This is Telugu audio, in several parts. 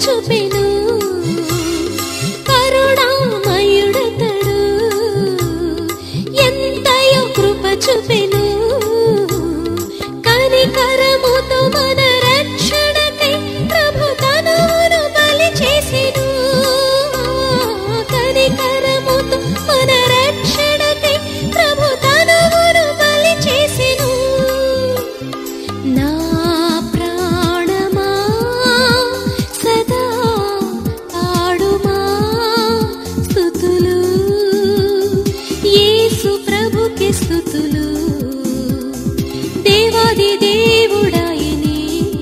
చూపెను కరుణామయుడతడు ఎంతయో కృప చూపెను కనికరముతో మన రక్షణకై ప్రభు తనువును బలి చేసెను కనికరముతో మన రక్షణకై ప్రభు తనువును బలి చేసెను నా ప్రాణమా సదా పాడుమా స్తుతులు యేసు ప్రభుకి స్తుతులు దేవాది దేవుడాయనే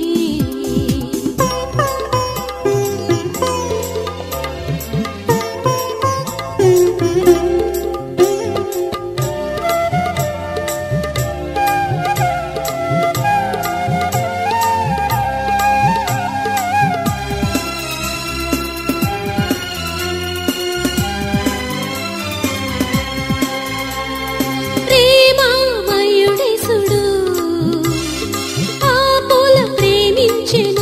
ప్రేమామయుడేసుడు ఆపుల ప్రేమించెను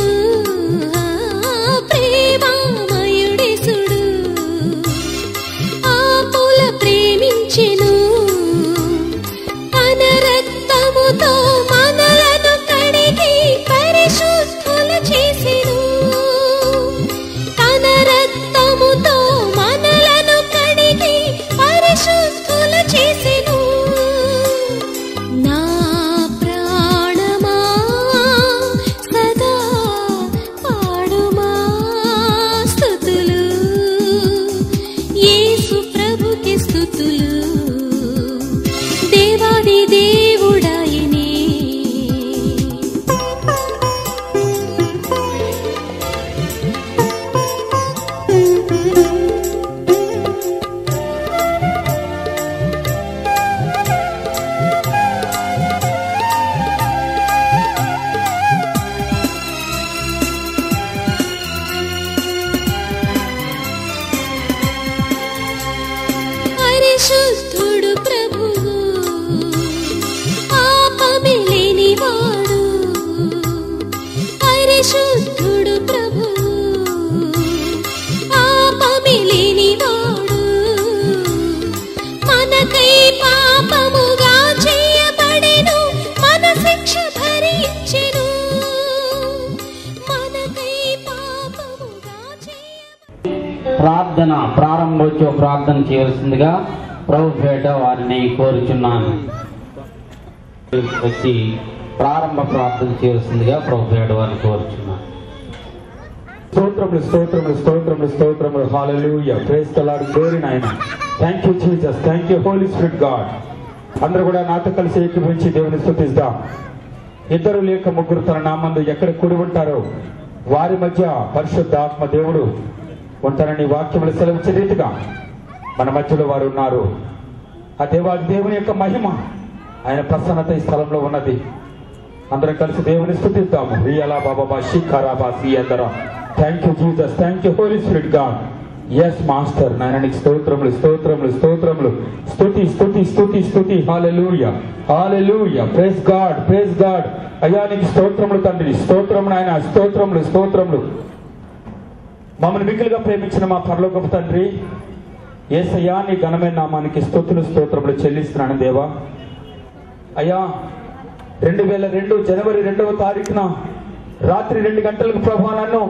ప్రేమామయుడేసుడు ఆపుల ప్రేమించెను తన రక్తముతో మనలను కడిగి పరిశుద్ధుల చేసెను తన రక్తముతో మనలను కడిగి పరిశుద్ధుల చేసెను నా ప్రాణమా సదా పాడుమా స్తుతులు యేసు ప్రభుకి స్తుతులు దేవాది దేవుడాయనే పరిశుద్ధుడు ప్రభువు పాపమిలేనివాడు పరిశుద్ధుడు ప్రభువు పాపమిలేనివాడు మనకై పాపముగా చేయబడెను మన శిక్ష భరించెను మనకై పాపముగా చేయబడెను ప్రార్థన ప్రారంభోత్సవ ప్రార్థన చేయవలసిందిగా ప్రభు పేట వారిని కోరుచున్నాను వచ్చి ప్రారంభ ప్రార్థన చేయవలసిందిగా ప్రభు పేట వారిని కోరుచున్నాను స్తోత్రములు స్తోత్రములు స్తోత్రములు స్తోత్రములు hallelujah praise the lord glory నాయన thank you Jesus thank you holy spirit god అందరూ కూడా నాతో కలిసి ఏకీభవించి దేవుని స్తుతిద్దాం ఇద్దరు లేక ముగ్గురు తన నామందు ఎక్కడ కూడి ఉంటారో వారి మధ్య పరిశుద్ధ ఆత్మ దేవుడు ఉంటారని వాక్యములు సెలవిచ్చే రీతిగా మన మధ్యలో వారు ఉన్నారు ఆ దేవాది దేవుని యొక్క మహిమ ఆయన ప్రసన్నత ఈ స్థలంలో ఉన్నది అందరం కలిసి దేవుని స్థుతిద్దాము రియలా బాబా షిఖారాబా సియందర thank you Jesus thank you holy spirit god yes master నాయననికి స్తోత్రములు స్తోత్రములు స్తోత్రములు స్తుతి స్తుతి స్తుతి స్తుతి hallelujah hallelujah praise god praise god అయ్యా నీకు స్తోత్రములు తండ్రి స్తోత్రములు ఆయన స్తోత్రములు స్తోత్రములు మమ్మల్ని మిగిలిగా ప్రేమించిన మా పరలోకపు తండ్రి ఏసయ్యా నీ ఘనమైన నామానికి స్తుతులు స్తోత్రములు చెల్లిస్తున్నాను దేవా అయ్యా రెండు వేల రెండు జనవరి రెండవ తారీఖున రాత్రి రెండు గంటలకు ప్రభా నన్ను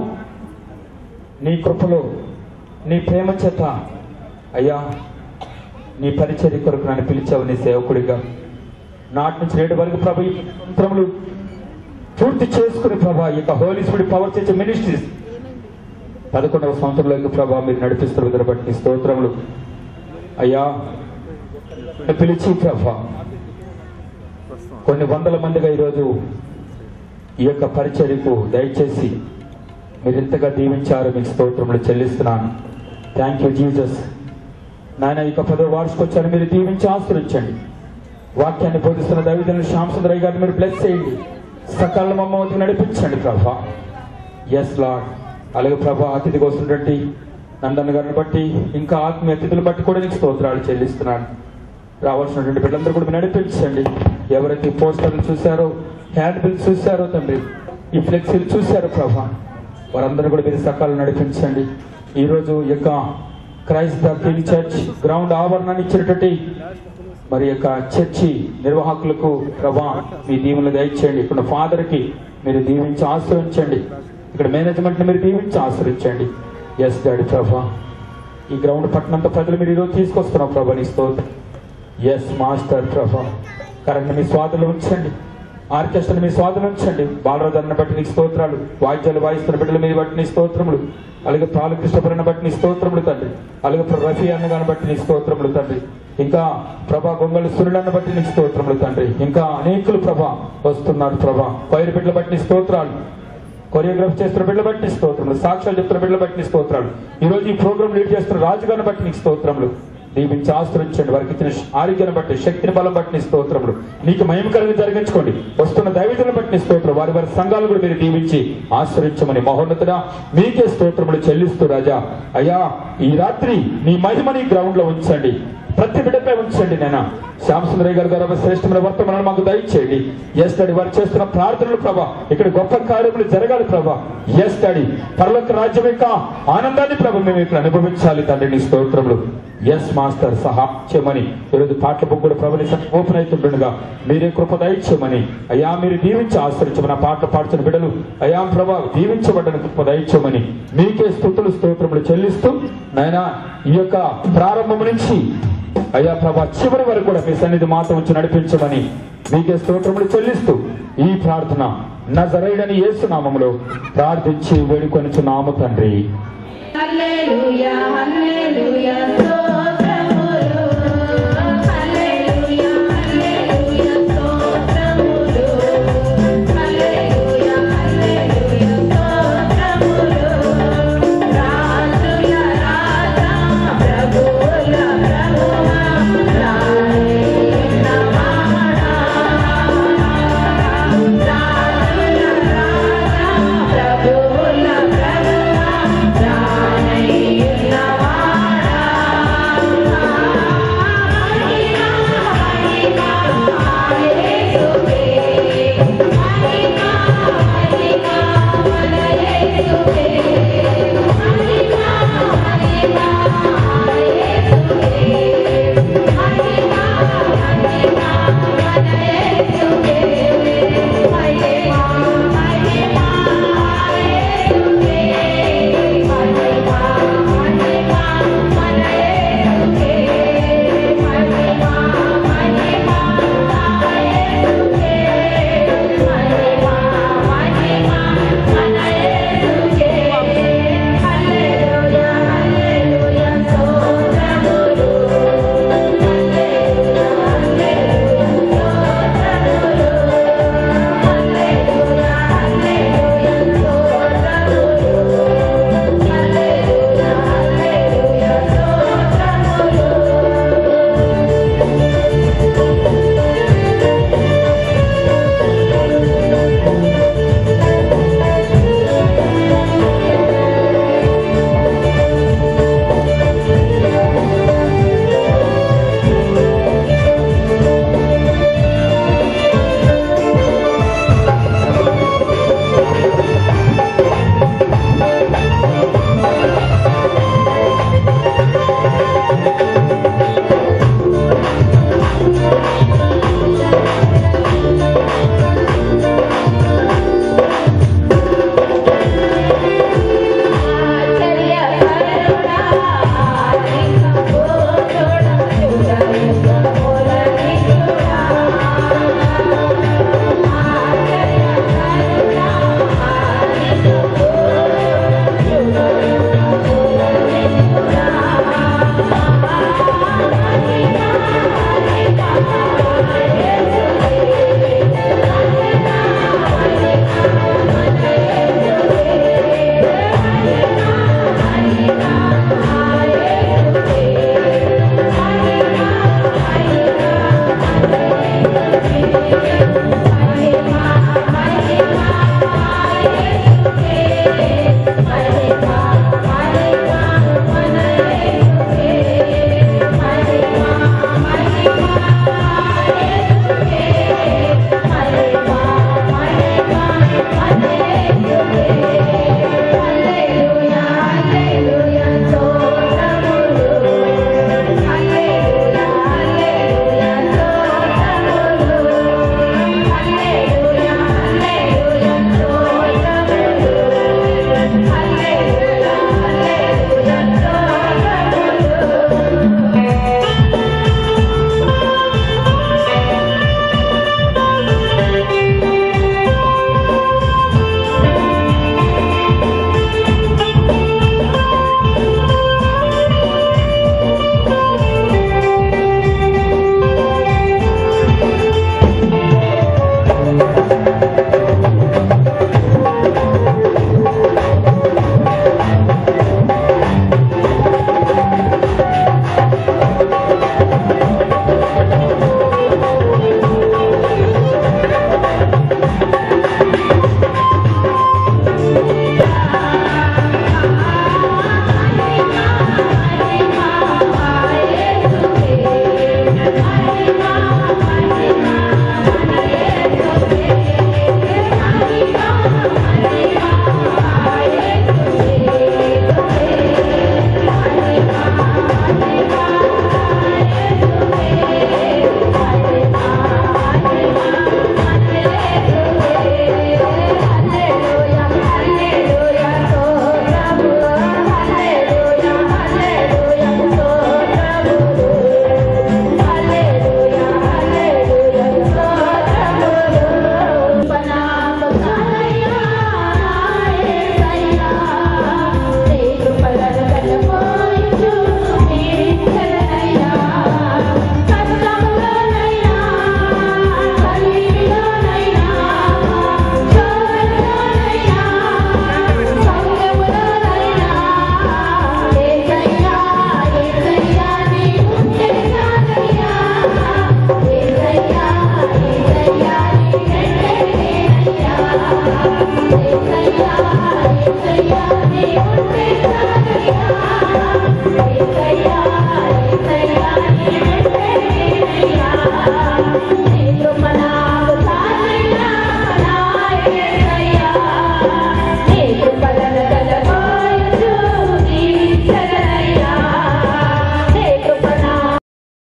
నీ కృపలో నీ ప్రేమ చేత అయ్యా నీ పరిచర్య కొరకు నన్ను పిలిచావు నీ సేవకుడిగా నాటి నుంచి నేడు వరకు ప్రభు ఈ మంత్రములు పూర్తి చేసుకుని ప్రభా ఈ యొక్క హోలీ స్పిరిట్ పవర్ చేసే మినిస్ట్రీస్ పదకొండవ సంవత్సరంలో ప్రభా మీరు నడిపిస్తున్న విధానం బట్టి నీ స్తోత్రములు అయ్యా నన్ను పిలిచి ప్రభా కొన్ని వందల మందిగా ఈరోజు ఈ యొక్క పరిచర్యకు దయచేసి మీరు ఎంతగా దీవించారు మీకు స్తోత్రములు చెల్లిస్తున్నాను థ్యాంక్ యూ జీసస్ నాయన ఈ యొక్క పదో వార్షికొచ్చారు మీరు దీవించి ఆశ్రయించండి వాక్యాన్ని బోధిస్తున్న దైవజనులు శ్యామసుందరయ్య గారిని మీరు బ్లెస్ చేయండి సకాల మమ్మల్ని నడిపించండి ప్రభా ఎస్ లాడ్ అలాగే ప్రభా అతిథికి వస్తున్నటువంటి నందన్ గారిని బట్టి ఇంకా ఆత్మీయ అతిథులు బట్టి కూడా నీకు స్తోత్రాలు చెల్లిస్తున్నాను రావాల్సినటువంటి బిడ్డలందరూ కూడా మీరు నడిపించండి ఎవరైతే ఈ పోస్టర్లు చూశారో హ్యాండ్ బిల్స్ చూశారో తండ్రి ఈ ఫ్లెక్సీలు చూశారో ప్రభా వారందరూ కూడా మీరు సకాలం నడిపించండి ఈరోజు ఈ యొక్క క్రైస్త కింగ్ చర్చ్ గ్రౌండ్ ఆవరణాన్ని ఇచ్చినటువంటి మరి యొక్క చర్చి నిర్వాహకులకు ప్రభా మీ దీవులు దయచేయండి ఇక్కడ ఫాదర్ కి మీరు దీవించి ఆశ్రయించండి ఇక్కడ మేనేజ్మెంట్ ని మీరు దీవించి ఆశ్రయించండి ఎస్ డాడీ ప్రభా ఈ గ్రౌండ్ పట్టణంతో ప్రజలు మీరు ఈరోజు తీసుకొస్తున్నాం ప్రభా నీ స్తోత్రం ఎస్ మాస్టర్ ప్రభా కరెంట్ మీ స్వాదులు ఉంచండి ఆర్కెస్ట్రా మీ స్వాదులు ఉంచండి బాలరాజాన్ని బట్టి నీకు స్తోత్రాలు వాయిద్యాలు వాయిస్తున్న బిడ్డల మీద బట్టి నీ స్తోత్రములు అలాగే పాలు కృష్ణపురిని బట్టి నీ స్తోత్రములు తండ్రి అలాగే రఫీ అన్నగాని బట్టి నీ స్తోత్రములు తండ్రి ఇంకా ప్రభా గొంగళి సూర్యుడన్న బట్టి నీ స్తోత్రములు తండ్రి ఇంకా అనేకులు ప్రభా వస్తున్నారు ప్రభా పైరు బిడ్డల బట్టి నీ స్తోత్రాలు కొరియోగ్రాఫ్ చేస్తున్న బిడ్డలు బట్టి నీ స్తోత్రములు సాక్ష్యాలు చెప్తున్న బిడ్డలు బట్టి నీ స్తోత్రాలు ఈ రోజు ఈ ప్రోగ్రామ్ లీడ్ చేస్తున్న రాజుగారిని బట్టి నీకు స్తోత్రములు దీవించి ఆశ్రయించండి వారికి ఇచ్చిన ఆరోగ్యాన్ని బట్టి శక్తిని బలం బట్టి నీ స్తోత్రములు నీకు మహిమకరంగా జరిగించుకోండి వస్తున్న దైవజులను బట్టి నీ స్తోత్రం వారి వారి సంఘాలు కూడా మీరు దీవించి ఆశ్రయించమని మహోన్నతుడా మీకే స్తోత్రములు చెల్లిస్తూ రాజా అయ్యా ఈ రాత్రి నీ మహిమని గ్రౌండ్ లో ఉంచండి ప్రతి బిడ్డపై ఉంచండి నేను శ్యామసుందరయ్య గారు గారు శ్రేష్టమైన వర్తమానాలు మాకు దయచేయండి ఎస్ డాడీ వారు చేస్తున్న ప్రార్థనలు ప్రభా ఇక్కడ గొప్ప కార్యములు జరగాలి ప్రభా ఎస్ డాడీ పరలోక రాజ్యం యొక్క ఆనందాన్ని ప్రభు మేము ఇక్కడ అనుభవించాలి తండ్రి నీ స్తోత్రములు ఎస్ మాస్టర్ సహాయమని ఈరోజు పాటల బుక్ కూడా ప్రభుని ఓపెన్ అవుతుండగా మీరే కృప దయచేయమని అయ్యా మీరు దీవించి ఆశ్రయించమని ఆ పాటలు పాడుతున్న బిడ్డలు అయ్యా ప్రభా దీవించబడ్డని కృప దయచేయమని మీకే స్థుతులు స్తోత్రములు చెల్లిస్తూ నాయనా ఈ యొక్క ప్రారంభం నుంచి అయ్యా ప్రభా చివరి వరకు కూడా మీ సన్నిధి మాతో ఉంచి నడిపించమని మీకే స్తోత్రములు చెల్లిస్తూ ఈ ప్రార్థన నజరైడని యేసునామములో ప్రార్థించి వేడుకొనిచున్నాము తండ్రి హల్లెలూయా హల్లెలూయా